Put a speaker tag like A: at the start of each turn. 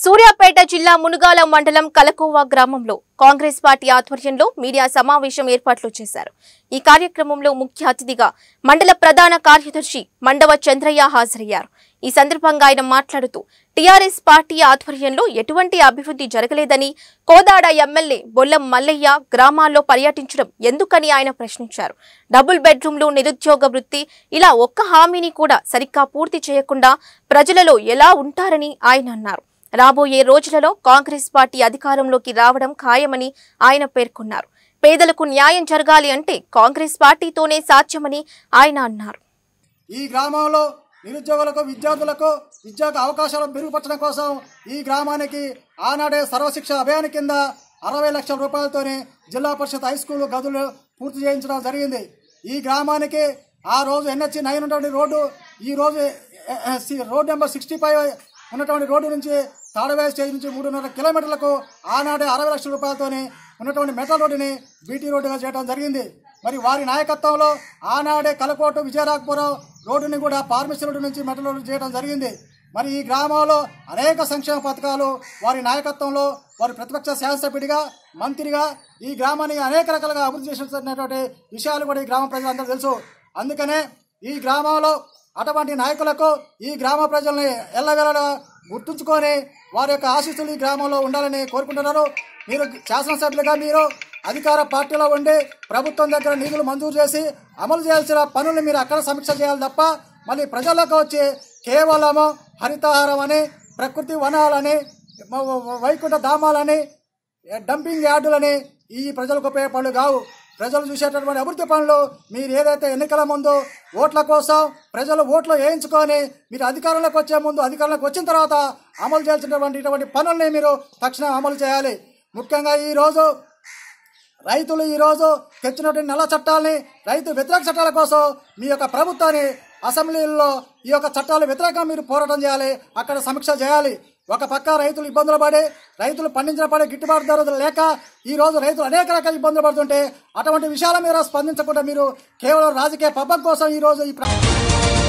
A: సూర్యాపేట జిల్లా మునుగాల మండలం కలకోవా గ్రామంలో కాంగ్రెస్ పార్టీ ఆధ్వర్యంలో మీడియా సమావేశం ఏర్పాట్లు చేశారు ఈ కార్యక్రమంలో ముఖ్య అతిథిగా మండల ప్రధాన కార్యదర్శి మండవ చంద్రయ్య హాజరయ్యారు ఈ సందర్భంగా ఆయన మాట్లాడుతూ టీఆర్ఎస్ పార్టీ ఆధ్వర్యంలో ఎటువంటి అభివృద్ధి జరగలేదని కోదాడ ఎమ్మెల్యే బొల్లం మల్లయ్య గ్రామాల్లో పర్యటించడం ఎందుకని ఆయన ప్రశ్నించారు డబుల్ బెడ్రూమ్లు నిరుద్యోగ వృత్తి ఇలా ఒక్క హామీని కూడా సరిగ్గా పూర్తి చేయకుండా ప్రజలలో ఎలా ఉంటారని ఆయన అన్నారు రాబోయే రోజులలో కాంగ్రెస్ పార్టీ అధికారంలోకి రావడం ఖాయమని ఆయన పేర్కొన్నారు పేదలకు న్యాయం జరగాలి అంటే కాంగ్రెస్ పార్టీతోనే సాధ్యమని ఆయన అన్నారు
B: ఈ గ్రామంలో నిరుద్యోగులకు విద్యార్థులకు ఉద్యోగ అవకాశాలు మెరుగుపరచడం కోసం ఈ గ్రామానికి ఆనాడే సర్వశిక్ష అభియాన్ కింద అరవై లక్షల రూపాయలతోనే జిల్లా పరిషత్ హై స్కూల్ గదులు పూర్తి చేయించడం జరిగింది ఈ గ్రామానికి ఆ రోజు ఎన్హెచ్ నైన్ ఉన్నటువంటి రోడ్డు ఈ రోజు A- A- C- road number sixty five ఉన్నటువంటి రోడ్డు నుంచి తాడవేస్ స్టేజ్ నుంచి మూడున్నర కిలోమీటర్లకు ఆనాడే అరవై లక్షల రూపాయలతోని ఉన్నటువంటి మెటల్ రోడ్డుని బీటీ రోడ్డుగా చేయడం జరిగింది మరి వారి నాయకత్వంలో ఆనాడే కలకోట విజయరాఘపురం రోడ్డుని కూడా ఫార్మసీ రోడ్డు నుంచి మెటల్ రోడ్డు చేయడం జరిగింది మరి ఈ గ్రామంలో అనేక సంక్షేమ పథకాలు వారి నాయకత్వంలో వారి ప్రతిపక్ష శాసనసభ్యుడిగా మంత్రిగా ఈ గ్రామాన్ని అనేక రకాలుగా అభివృద్ధి చేసినటువంటి విషయాలు కూడా ఈ గ్రామ ప్రజలందరూ తెలుసు అందుకనే ఈ గ్రామంలో అటువంటి నాయకులకు ఈ గ్రామ ప్రజల్ని ఎల్లవేళలా గుర్తుంచుకొని వారి యొక్క ఆశీస్సులు ఈ గ్రామంలో ఉండాలని కోరుకుంటున్నారు మీరు శాసనసభ్యులుగా మీరు అధికార పార్టీలో ఉండి ప్రభుత్వం దగ్గర నిధులు మంజూరు చేసి అమలు చేయాల్సిన పనులు మీరు అక్కడ సమీక్ష చేయాలి తప్ప మళ్ళీ ప్రజల్లోకి వచ్చి కేవలము హరితహారం అని ప్రకృతి వనాలని మ- వ- వైకుంఠ ధామాలని డంపింగ్ యార్డులని ఈ ప్రజలకు ఉపయోగ పనులు కావు ప్రజలు చూసేటటువంటి అభివృద్ధి పనులు మీరు ఏదైతే ఎన్నికల ముందు ఓట్ల కోసం ప్రజలు ఓట్లు వేయించుకొని మీరు అధికారంలోకి వచ్చే ముందు అధికారంలోకి వచ్చిన తర్వాత అమలు చేయాల్సినటువంటి ఇటువంటి పనుల్ని మీరు తక్షణం అమలు చేయాలి ముఖ్యంగా ఈరోజు రైతులు ఈరోజు తెచ్చినటువంటి నల్ల చట్టాలని రైతు వ్యతిరేక చట్టాల కోసం మీ యొక్క ప్రభుత్వాన్ని అసెంబ్లీలో ఈ యొక్క చట్టాలు వ్యతిరేకంగా మీరు పోరాటం చేయాలి అక్కడ సమీక్ష చేయాలి ఒక పక్క రైతులు ఇబ్బందులు పడి రైతులు పండించిన పడే గిట్టుబాటు ధరలు లేక ఈ రోజు రైతులు అనేక రకాల ఇబ్బందులు పడుతుంటే అటువంటి విషయాల మీద స్పందించకుండా మీరు కేవలం రాజకీయ పబ్బం కోసం ఈ రోజు ఈ ప్ర-